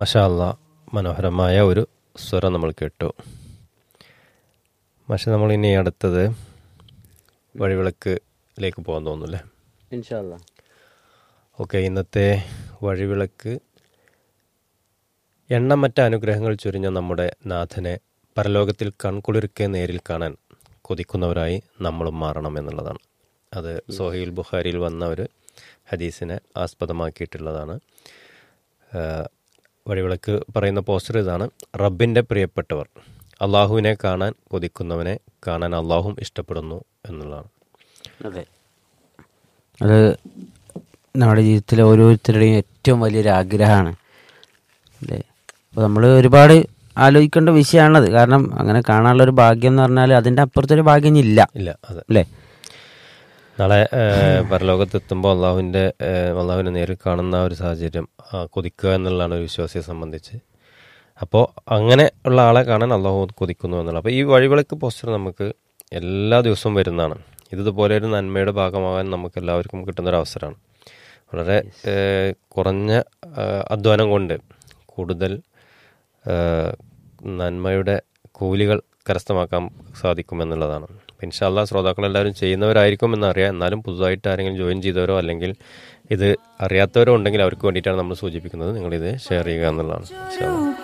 മഷാല്ല മനോഹരമായ ഒരു സ്വരം നമ്മൾ കേട്ടു പക്ഷെ നമ്മൾ ഇനി അടുത്തത് വഴിവിളക്കിലേക്ക് പോകാൻ തോന്നുന്നല്ലേ ഇൻഷാല്ല ഓക്കെ ഇന്നത്തെ വഴിവിളക്ക് എണ്ണമറ്റ അനുഗ്രഹങ്ങൾ ചൊരിഞ്ഞ നമ്മുടെ നാഥനെ പരലോകത്തിൽ കൺകുളിർക്കെ നേരിൽ കാണാൻ കൊതിക്കുന്നവരായി നമ്മളും മാറണം എന്നുള്ളതാണ് അത് സൊഹീൽ ബുഖാരിയിൽ വന്ന ഒരു ഹദീസിനെ ആസ്പദമാക്കിയിട്ടുള്ളതാണ് ആ, വഴിവിളക്ക് പറയുന്ന പോസ്റ്റർ ഇതാണ് റബ്ബിൻ്റെ പ്രിയപ്പെട്ടവർ അള്ളാഹുവിനെ കാണാൻ കൊതിക്കുന്നവനെ കാണാൻ അള്ളാഹും ഇഷ്ടപ്പെടുന്നു എന്നുള്ളതാണ് അതെ അത് നമ്മുടെ ജീവിതത്തിലെ ഓരോരുത്തരുടെയും ഏറ്റവും വലിയൊരു ആഗ്രഹമാണ് അല്ലേ അപ്പോൾ നമ്മൾ ഒരുപാട് ആലോചിക്കേണ്ട വിഷയമാണത് കാരണം അങ്ങനെ കാണാനുള്ള ഒരു ഭാഗ്യം എന്ന് പറഞ്ഞാൽ അതിൻ്റെ അപ്പുറത്തൊരു ഭാഗ്യം ഇനി ഇല്ല ഇല്ല അതെ അല്ലേ നാളെ പരലോകത്തെത്തുമ്പോൾ അള്ളാഹുവിൻ്റെ അള്ളാഹുവിനെ നേരിൽ കാണുന്ന ഒരു സാഹചര്യം ആ, കൊതിക്കുക എന്നുള്ളതാണ് ഒരു വിശ്വാസിയെ സംബന്ധിച്ച് അപ്പോൾ അങ്ങനെ ഉള്ള ആളെ കാണാൻ അള്ളാഹു കൊതിക്കുന്നു എന്നുള്ള അപ്പോൾ ഈ വഴിവിളക്ക് പോസ്റ്റർ നമുക്ക് എല്ലാ ദിവസവും വരുന്നതാണ് ഇതുപോലെ ഒരു നന്മയുടെ ഭാഗമാകാൻ നമുക്ക് എല്ലാവർക്കും കിട്ടുന്നൊരു അവസരമാണ് വളരെ ഏഹ്, കുറഞ്ഞ ആ, അധ്വാനം കൊണ്ട് കൂടുതൽ ഏഹ്, നന്മയുടെ കൂലികൾ കരസ്ഥമാക്കാൻ സാധിക്കുമെന്നുള്ളതാണ് അപ്പം ഇൻഷാല്ല ശ്രോതാക്കളെല്ലാവരും ചെയ്യുന്നവരായിരിക്കും എന്നറിയാം എന്നാലും പുതുതായിട്ട് ആരെങ്കിലും ജോയിൻ ചെയ്തവരോ അല്ലെങ്കിൽ ഇത് അറിയാത്തവരോ ഉണ്ടെങ്കിൽ അവർക്ക് വേണ്ടിയിട്ടാണ് നമ്മൾ സൂചിപ്പിക്കുന്നത് നിങ്ങളിത് ഷെയർ ചെയ്യുക എന്നുള്ളതാണ് ഇൻഷാ അല്ലാ.